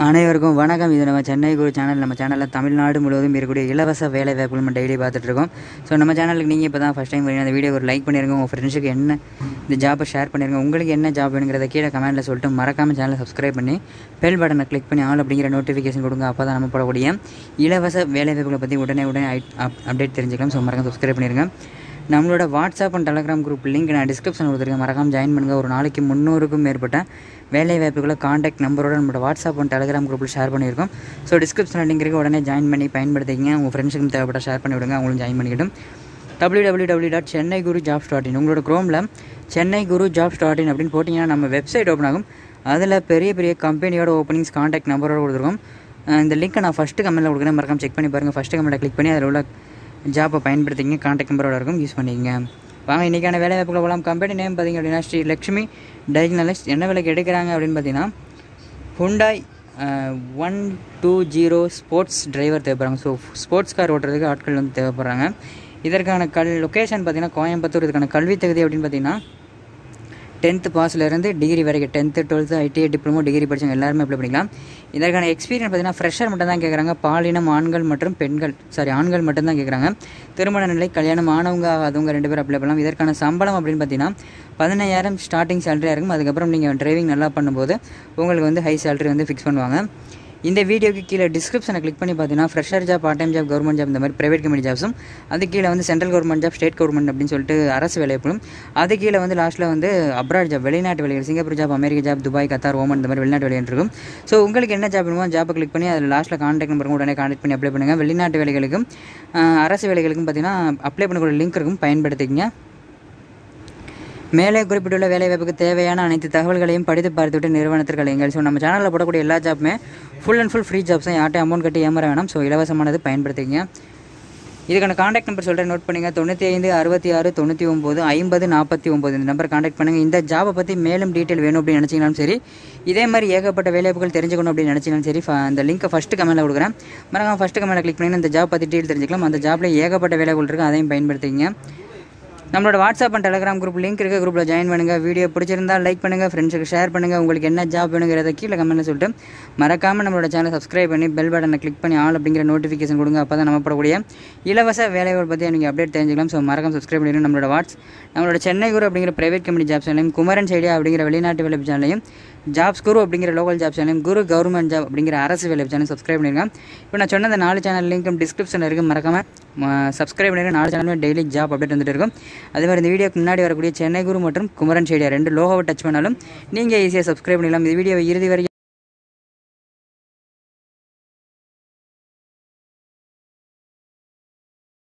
அனைவருக்கும் வணக்கம் இது நம்ம சென்னை குரு சேனல் நம்ம சேனலில் தமிழ்நாடு முழுவதும் இருக்கக்கூடிய இலவச வேலை வாய்ப்புகள் நம்ம டெய்லி பார்த்துட்டு இருக்கோம் ஸோ நம்ம சேனலுக்கு நீங்கள் இப்போ தான் ஃபஸ்ட் டைம் வரீங்க அந்த வீடியோ ஒரு லைக் பண்ணிருங்க உங்கள் ஃப்ரெண்ட்ஸுக்கு என்ன இந்த ஜாப்பை ஷேர் பண்ணிருங்க உங்களுக்கு என்ன ஜாப் வேணுங்கிறத கீழே கமெண்ட்டில் சொல்லிட்டு மறக்காம சேனலை சப்ஸ்கிரைப் பண்ணி பெல் பட்டனை கிளிக் பண்ணி ஆல் அப்படிங்கிற நோட்டிஃபிகேஷன் கொடுங்க அப்போ தான் நம்ம போடக்கூடிய இலவச வேலை வாய்ப்புகளை பற்றி உடனே உடனே அப்டேட் தெரிஞ்சுக்கலாம் ஸோ மறக்காம சப்ஸ்கிரைப் பண்ணிருங்க நம்மளோட WhatsApp and Telegram group link நான் டிஸ்கிரிப்ஷன் கொடுத்துருக்கேன் மறக்காம ஜாயின் பண்ணுங்கள் ஒரு நாளைக்கு முந்நூறுக்கும் மேற்பட்ட வேலை வாய்ப்புகளை காண்டாக்ட் நம்பரோட நம்மளோட வாட்ஸ்அப் அண்ட் டெலகிராம் குரூப்பில் ஷேர் பண்ணியிருக்கோம் ஸோ டிஸ்கிரிப்ஷனில் லிங்க் இருக்கு உடனே ஜாயின் பண்ணி பயன்படுத்திங்க உங்கள் ஃப்ரெண்ட்ஸுக்கும் தேவைப்பட்ட ஷேர் பண்ணி விடுங்க அவங்களும் ஜாயின் பண்ணிக்கிட்டும் W W W dot Chennai Guru jobs dot in உங்களோட க்ரோமில் Chennai Guru jobs dot in அப்படின்னு போட்டிங்கன்னா நம்ம வெப்சைட் ஓப்பன் ஆகும் அதில் பெரிய பெரிய கம்பெனியோட ஓப்பனிங்ஸ் காண்டாக்ட் நம்பரோட கொடுத்துருக்கோம் அஹ் இந்த லிங்க்கை நான் ஃபஸ்ட்டு கமெண்ட்டில் கொடுக்குறேன் மறக்காம செக் பண்ணி பாருங்கள் ஃபஸ்ட்டு கமெண்ட்டை கிளிக் பண்ணி அதில் உள்ள ஜாப்பை பயன்படுத்திங்க காண்டாக்ட் நம்பரோட இருக்கும் யூஸ் பண்ணிக்கங்க வாங்க இன்றைக்கான வேலை வாய்ப்புகளை போகலாம் கம்பெனி நேம் பார்த்தீங்க அப்படின்னா ஸ்ரீ லக்ஷ்மி டயக்னாலிஸ்ட் என்ன விலைக்கு எடுக்கிறாங்க அப்படின்னு பார்த்தீங்கன்னா Hyundai one two zero sports driver தேவைப்படுறாங்க ஸோ ஸ்போர்ட்ஸ் கார் ஓட்டுறதுக்கு ஆட்கள் வந்து தேவைப்படுறாங்க இதற்கான கல் லொக்கேஷன் பார்த்தீங்கன்னா கோயம்புத்தூர் இதுக்கான கல்வி தகுதி அப்படின்னு பார்த்தீங்கன்னா டென்த்து பாஸ்லேருந்து டிகிரி வரைக்கும் tenth twelfth ITI diploma degree படிச்சவங்க எல்லாருமே அப்ளை பண்ணிக்கலாம் இதற்கான எக்ஸ்பீரியன்ஸ் பார்த்தீங்கன்னா ஃப்ரெஷர் மட்டும் தான் கேட்குறாங்க பாலினம் ஆண்கள் மற்றும் பெண்கள் சாரி ஆண்கள் மட்டும் தான் கேட்குறாங்க திருமண நிலை கல்யாணம் ஆனவங்க ஆகாதவங்க ரெண்டு பேரும் அப்ளை பண்ணலாம் இதற்கான சம்பளம் அப்படின்னு பார்த்தீங்கன்னா பதினையாயிரம் ஸ்டார்டிங் சேலரியாக இருக்கும் அதுக்கப்புறம் நீங்கள் டிரைவிங் நல்லா பண்ணும்போது உங்களுக்கு வந்து ஹை சேலரி வந்து ஃபிக்ஸ் பண்ணுவாங்க இந்த வீடியோக்கு கீழே டிஸ்கிரிப்ஷனை கிளிக் பண்ணி பார்த்தீங்கன்னா fresher job part time job government job இந்த மாதிரி பிரைவேட் கம்பெனி ஜாப்ஸும் அது கீழே வந்து central government job state government அப்படின்னு சொல்லிட்டு அரசு வேலைப்பும் அது கீழே வந்து லாஸ்ட்டில் வந்து அப்ராட் ஜாப் வெளிநாட்டு வேலைகள் சிங்கப்பூர் ஜாப் அமெரிக்க ஜாப் துபாய் கத்தார் ஓமன் இந்த மாதிரி வெளிநாட்டு வேலைகள் இருக்கும் ஸோ உங்களுக்கு என்ன ஜாப் வேணுமோ ஜாப்பை கிளிக் பண்ணி அதில் லாஸ்ட்டில் கான்டாக்ட் நம்பர் உடனே கான்டாக்ட் பண்ணி அப்ளை பண்ணுங்கள் வெளிநாட்டு வேலைகளுக்கும் ஆஹ், அரசு வேலைகளுக்கும் பார்த்தீங்கன்னா அப்ளை பண்ணக்கூடிய லிங்க் இருக்கும் பயன்படுத்திக்கங்க மேலே குறிப்பிட்டுள்ள வேலைவாய்ப்புக்கு தேவையான அனைத்து தகவல்களையும் படித்து பார்த்துவிட்டு நிறுவனத்திற்கு அழையுங்கள் ஸோ நம்ம சேனலில் போடக்கூடிய எல்லா ஜாப்புமே full and full free jobs தான் யார்ட்டையும் அமௌண்ட் கட்டி ஏமாற வேணாம் ஸோ இலவசமானது பயன்படுத்திக்கங்க இதுக்கான காண்டாக்ட் நம்பர் சொல்கிறேன் நோட் பண்ணுங்க தொண்ணூற்றி ஐந்து அறுபத்தி ஆறு தொண்ணூற்றி ஒம்பது ஐம்பது நாற்பத்தி ஒம்பது இந்த நம்பர் காண்டாக்ட் பண்ணுங்கள் இந்த ஜாபை பற்றி மேலும் டீட்டெயில் வேணும் அப்படின்னு நினச்சிங்கனாலும் சரி இதே மாதிரி ஏகப்பட்ட வேலைவாய்ப்புகள் தெரிஞ்சுக்கணும் அப்படின்னு நினச்சிங்கனாலும் சரி ஃப- அந்த லிங்க்கை ஃபஸ்ட்டு கமெண்ட்டில் கொடுக்குறேன் மறக்காம ஃபஸ்ட்டு கமெண்ட்டில் கிளிக் பண்ணி இந்த ஜாப் பற்றி டீட்டெயில் தெரிஞ்சுக்கலாம் அந்த ஜாப்பில் ஏகப்பட்ட வேலைகள் இருக்குது அதையும் பயன்படுத்திங்க நம்மளோட WhatsApp and Telegram group link இருக்க குரூப்பில் ஜாயின் பண்ணுங்கள் வீடியோ பிடிச்சிருந்தா லைக் பண்ணுங்கள் ஃப்ரெண்ட்ஸுக்கு ஷேர் பண்ணுங்கள் உங்களுக்கு என்ன ஜாப் வேணுங்கிறத கீழே கமெண்ட்ல சொல்லிட்டு மறக்காமல் நம்மளோட சேனலை சப்ஸ்கிரைப் பண்ணி பெல் பட்டனை கிளிக் பண்ணி ஆல் அப்படிங்கிற நோட்டிஃபிகேஷன் கொடுங்க அப்போ தான் நம்ம போடக்கூடிய இலவச வேலைகள் பற்றி நீங்கள் அப்டேட் தெரிஞ்சுக்கலாம் ஸோ மறக்காம சப்ஸ்கிரைப் பண்ணிடுங்க நம்மளோட வாட்ஸ் நம்மளோட சென்னை குரு அப்படிங்கிற பிரைவேட் கம்பெனி ஜாப் சேனலையும் குமரன் சைடியா அப்படிங்கிற வெளிநாட்டு வேலை சேனலையும் ஜாப்ஸ் குரு அப்படிங்கிற லோக்கல் ஜாப் சேனலையும் குரு கவர்மெண்ட் ஜாப் அப்படிங்கிற அரசு வேலை சேனல் சப்ஸ்கிரைப் பண்ணிருங்க இப்போ நான் சொன்ன அந்த நாலு சேனல் லிங்க்கும் டிஸ்கிரிப்ஷனில் இருக்குது மறக்காமல் சப்ஸ்கிரைப் பண்ணிருங்க நாலு சேனலுமே டெய்லி ஜாப் அப்டேட் வந்துட்டு இருக்கும் அதே மாதிரி இந்த வீடியோக்கு முன்னாடி வரக்கூடிய சென்னை குரு மற்றும் குமரன் சைடியா ரெண்டு லோகோவை டச் பண்ணாலும் நீங்கள் ஈஸியாக சப்ஸ்கிரைப் பண்ணிடலாம் இந்த வீடியோ இறுதி வரை